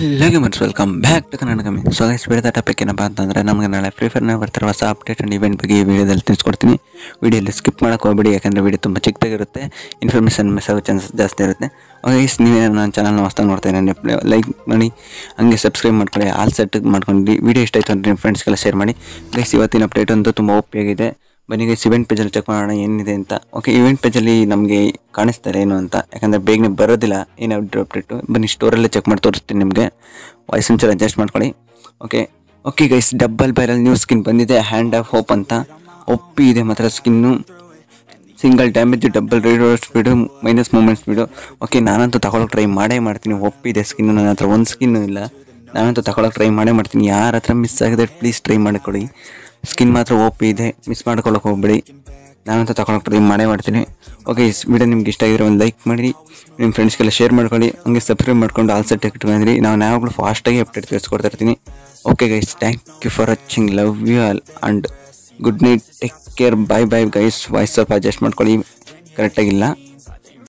ಎಲ್ಲ gamers welcome back to Kannada gaming so guys ಬಿಡದ topic ಏನಪ್ಪ ಅಂತಂದರೆ ನಮಗೆ ನಾಳೆ ಫ್ರೀ ಫೈರ್ನ ಬರ್ತಾರೆ ಹೊಸ ಅಪ್ಡೇಟ್ ಆ್ಯಂಡ್ ಇವೆಂಟ್ ಬಗ್ಗೆ ಈ ವಿಡಿಯೋದಲ್ಲಿ ತಿಳಿಸ್ಕೊಡ್ತೀನಿ ವಿಡಿಯೋಲಿ ಸ್ಕಿಪ್ ಮಾಡೋಕೆ ಹೋಗ್ಬೇಡಿ ಯಾಕಂದರೆ ವಿಡಿಯೋ ತುಂಬ ಚಿಕ್ಕದಾಗಿರುತ್ತೆ ಇನ್ಫಾರ್ಮೇಷನ್ ಮಿಸ್ ಆಗೋ ಚಾನ್ಸಸ್ ಜಾಸ್ತಿ ಇರುತ್ತೆ ಗೈಸ್ ನೀವೇ ನನ್ನ ಚಾನಲ್ನ ಹೊಸ್ದಾಗಿ ನೋಡ್ತಾ ಇದ್ದೀನಿ ಲೈಕ್ ಮಾಡಿ ಹಂಗೆ ಸಬ್ಸ್ಕ್ರೈಬ್ ಮಾಡ್ಕೊಳ್ಳಿ ಆಲ್ ಸೆಟ್ ಮಾಡ್ಕೊಂಡು ವಿಡಿಯೋ ಇಷ್ಟ ಆಯಿತು ಅಂದರೆ ನಿಮ್ಮ ಫ್ರೆಂಡ್ಸ್ಗೆಲ್ಲ ಶೇರ್ ಮಾಡಿ ಗೈಸ್ ಇವತ್ತಿನ ಅಪ್ಡೇಟ್ ಅಂತೂ ತುಂಬ ಒಪ್ಪಿಯಾಗಿದೆ ಬನ್ನಿ ಗೈಸ್ ಇವೆಂಟ್ ಪೇಜಲ್ಲಿ ಚೆಕ್ ಮಾಡೋಣ ಏನಿದೆ ಅಂತ ಓಕೆ ಇವೆಂಟ್ ಪೇಜಲ್ಲಿ ನಮಗೆ ಕಾಣಿಸ್ತಾರೆ ಏನು ಅಂತ ಯಾಕಂದರೆ ಬೇಗನೆ ಬರೋದಿಲ್ಲ ಏನು ಅಪ್ಡೇಟು ಬನ್ನಿ ಸ್ಟೋರಲ್ಲೇ ಚೆಕ್ ಮಾಡಿ ತೋರಿಸ್ತೀನಿ ನಿಮಗೆ ವಾಯ್ಸ್ ಒಂಚೂರು ಅಡ್ಜಸ್ಟ್ ಮಾಡ್ಕೊಳ್ಳಿ okay okay guys double barrel new skin ಬಂದಿದೆ ಹ್ಯಾಂಡ್ ಆಫ್ ಹೋಪ್ ಅಂತ ಒಪ್ಪಿ ಇದೆ ಮಾತ್ರ skin single damage double raid speed minus movement speed okay ನಾನಂತೂ ತಗೊಳಕ್ಕೆ ಟ್ರೈ ಮಾಡೇ ಮಾಡ್ತೀನಿ ಒಪ್ಪಿದೆ ಸ್ಕಿನ್ನು ನನ್ನ ಹತ್ರ ಒಂದು ಸ್ಕಿನ್ನು ಇಲ್ಲ ನಾನಂತೂ ತಗೊಳಕ್ಕೆ ಟ್ರೈ ಮಾಡೇ ಮಾಡ್ತೀನಿ ಯಾರ ಹತ್ರ ಮಿಸ್ ಆಗಿದೆ ಪ್ಲೀಸ್ ಟ್ರೈ ಮಾಡಿಕೊಡಿ ಸ್ಕಿನ್ ಮಾತ್ರ ಒಪ್ಪಿ ಇದೆ ಮಿಸ್ ಮಾಡ್ಕೊಳಕ್ಕೆ ಹೋಗ್ಬೇಡಿ ನಾನಂತೂ ತಗೊಳಕ್ಕೆ ಟ್ರೈ ಮಾಡೇ ಮಾಡ್ತೀನಿ ಓಕೆ ಈ ವಿಡಿಯೋ ನಿಮ್ಗೆ ಇಷ್ಟ ಆಗಿರೋ ಒಂದು ಲೈಕ್ ಮಾಡಿ ನಿಮ್ಮ ಫ್ರೆಂಡ್ಸ್ಗೆಲ್ಲ ಶೇರ್ ಮಾಡ್ಕೊಳ್ಳಿ ಹಂಗೆ ಸಬ್ಸ್ಕ್ರೈಬ್ ಮಾಡ್ಕೊಂಡು ಆಲ್ ಸೆಟ್ ಇಟ್ಕೊಂಡಿರಿ ನಾವು ಯಾವಾಗಲೂ ಫಾಸ್ಟಾಗಿ ಅಪ್ಡೇಟ್ ತಿಳಿಸ್ಕೊಡ್ತಾ ಇರ್ತೀನಿ okay guys thank you for watching love you all and good night take care bye bye guys voice ಸ್ವಲ್ಪ ಅಡ್ಜಸ್ಟ್ ಮಾಡ್ಕೊಳ್ಳಿ ಕರೆಕ್ಟಾಗಿಲ್ಲ